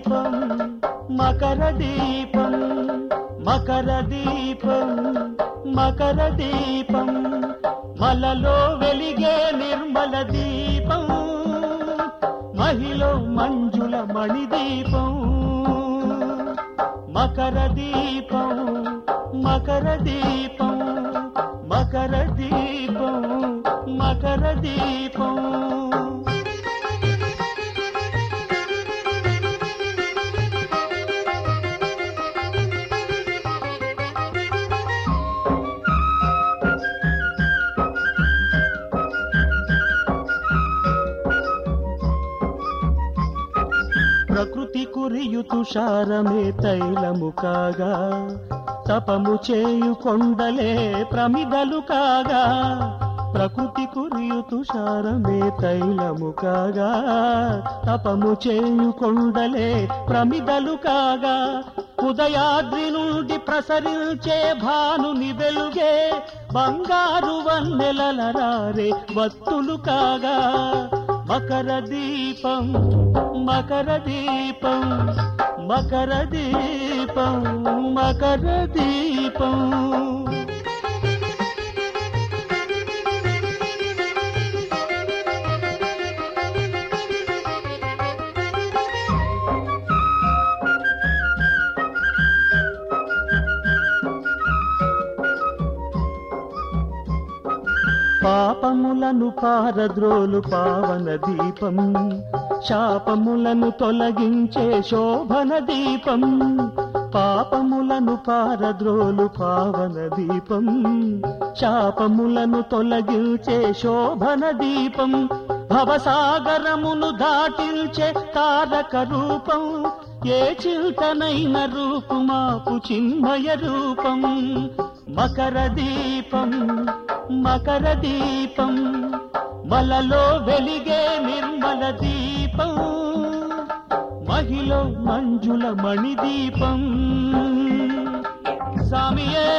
దీపం మకర దీపం మకర దీపం మకర దీపం మలలో వెలిగే నిర్మల దీపం మహిళ మంజుల మణి దీపం మకర దీపం మకర దీపం మకర దీపం మకర దీపం ప్రకృతి కురియు తుషారమే తైలము కాగా తపము చేయు కొండలే ప్రమిదలు కాగా ప్రకృతి కురియు తుషారమే తైలము కాగా తపము చేయు కొండలే ప్రమిదలు కాగా ఉదయాద్రి నుండి ప్రసరించే భానుని వెలుగే బంగారు వన్నెలల రారే వత్తులు కాగా మకర దీపం మకర దీపం మకర దీపం మకర దీపం పాపములను పారద్రోలు పావన దీపం శాపములను తొలగించే శోభన దీపం పాపములను పారద్రోలు పావన దీపం శాపములను తొలగించే శోభన దీపం భవసాగరమును దాటించే తారక రూపం ఏ చింతనైన రూపుమాపు చిన్మయ రూపం మకర దీపం మకర దీపం మలలో వెలిగే నిర్మల దీపం మహిళ మంజుల మణి దీపం సామియే